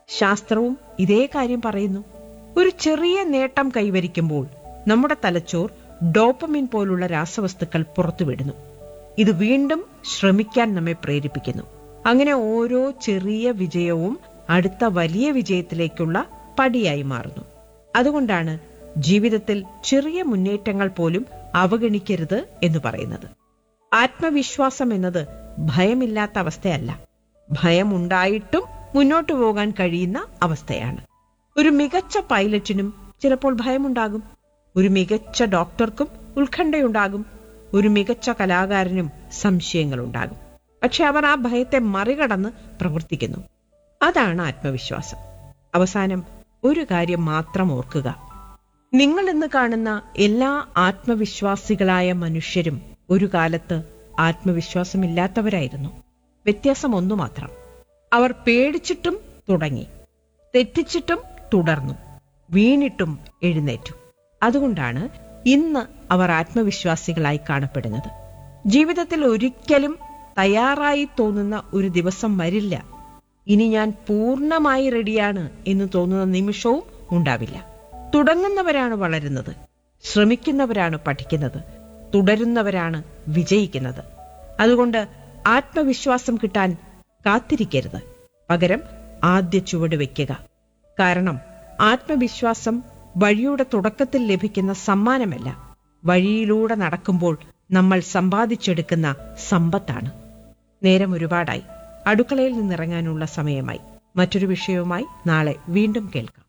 ശാസ്ത്രവും ഇതേ കാര്യം പറയുന്നു ഒരു ചെറിയ നേട്ടം കൈവരിക്കുമ്പോൾ നമ്മുടെ തലച്ചോർ ഡോപ്പമിൻ പോലുള്ള രാസവസ്തുക്കൾ പുറത്തുവിടുന്നു ഇത് വീണ്ടും ശ്രമിക്കാൻ നമ്മെ പ്രേരിപ്പിക്കുന്നു അങ്ങനെ ഓരോ ചെറിയ വിജയവും അടുത്ത വലിയ വിജയത്തിലേക്കുള്ള പടിയായി മാറുന്നു അതുകൊണ്ടാണ് ജീവിതത്തിൽ ചെറിയ മുന്നേറ്റങ്ങൾ പോലും അവഗണിക്കരുത് എന്ന് പറയുന്നത് ആത്മവിശ്വാസം എന്നത് ഭയമില്ലാത്ത അവസ്ഥയല്ല ഭയമുണ്ടായിട്ടും മുന്നോട്ടു പോകാൻ കഴിയുന്ന അവസ്ഥയാണ് ഒരു മികച്ച പൈലറ്റിനും ചിലപ്പോൾ ഭയമുണ്ടാകും ഒരു മികച്ച ഡോക്ടർക്കും ഉത്കണ്ഠയുണ്ടാകും ഒരു മികച്ച കലാകാരനും സംശയങ്ങളുണ്ടാകും പക്ഷെ അവർ ആ ഭയത്തെ മറികടന്ന് പ്രവർത്തിക്കുന്നു അതാണ് ആത്മവിശ്വാസം അവസാനം ഒരു കാര്യം മാത്രം ഓർക്കുക നിങ്ങൾ ഇന്ന് കാണുന്ന എല്ലാ ആത്മവിശ്വാസികളായ മനുഷ്യരും ഒരു കാലത്ത് ആത്മവിശ്വാസമില്ലാത്തവരായിരുന്നു വ്യത്യാസം ഒന്നു മാത്രം അവർ പേടിച്ചിട്ടും തുടങ്ങി തെറ്റിച്ചിട്ടും തുടർന്നു വീണിട്ടും എഴുന്നേറ്റു അതുകൊണ്ടാണ് ഇന്ന് അവർ ആത്മവിശ്വാസികളായി കാണപ്പെടുന്നത് ജീവിതത്തിൽ ഒരിക്കലും തയ്യാറായി തോന്നുന്ന ഒരു ദിവസം വരില്ല ഇനി ഞാൻ പൂർണ്ണമായി റെഡിയാണ് എന്ന് തോന്നുന്ന നിമിഷവും ഉണ്ടാവില്ല തുടങ്ങുന്നവരാണ് വളരുന്നത് ശ്രമിക്കുന്നവരാണ് പഠിക്കുന്നത് തുടരുന്നവരാണ് വിജയിക്കുന്നത് അതുകൊണ്ട് ആത്മവിശ്വാസം കിട്ടാൻ കാത്തിരിക്കരുത് പകരം ആദ്യ ചുവട് വയ്ക്കുക കാരണം ആത്മവിശ്വാസം വഴിയുടെ തുടക്കത്തിൽ ലഭിക്കുന്ന സമ്മാനമല്ല വഴിയിലൂടെ നടക്കുമ്പോൾ നമ്മൾ സമ്പാദിച്ചെടുക്കുന്ന സമ്പത്താണ് നേരം ഒരുപാടായി അടുക്കളയിൽ നിന്നിറങ്ങാനുള്ള സമയമായി മറ്റൊരു വിഷയവുമായി നാളെ വീണ്ടും കേൾക്കാം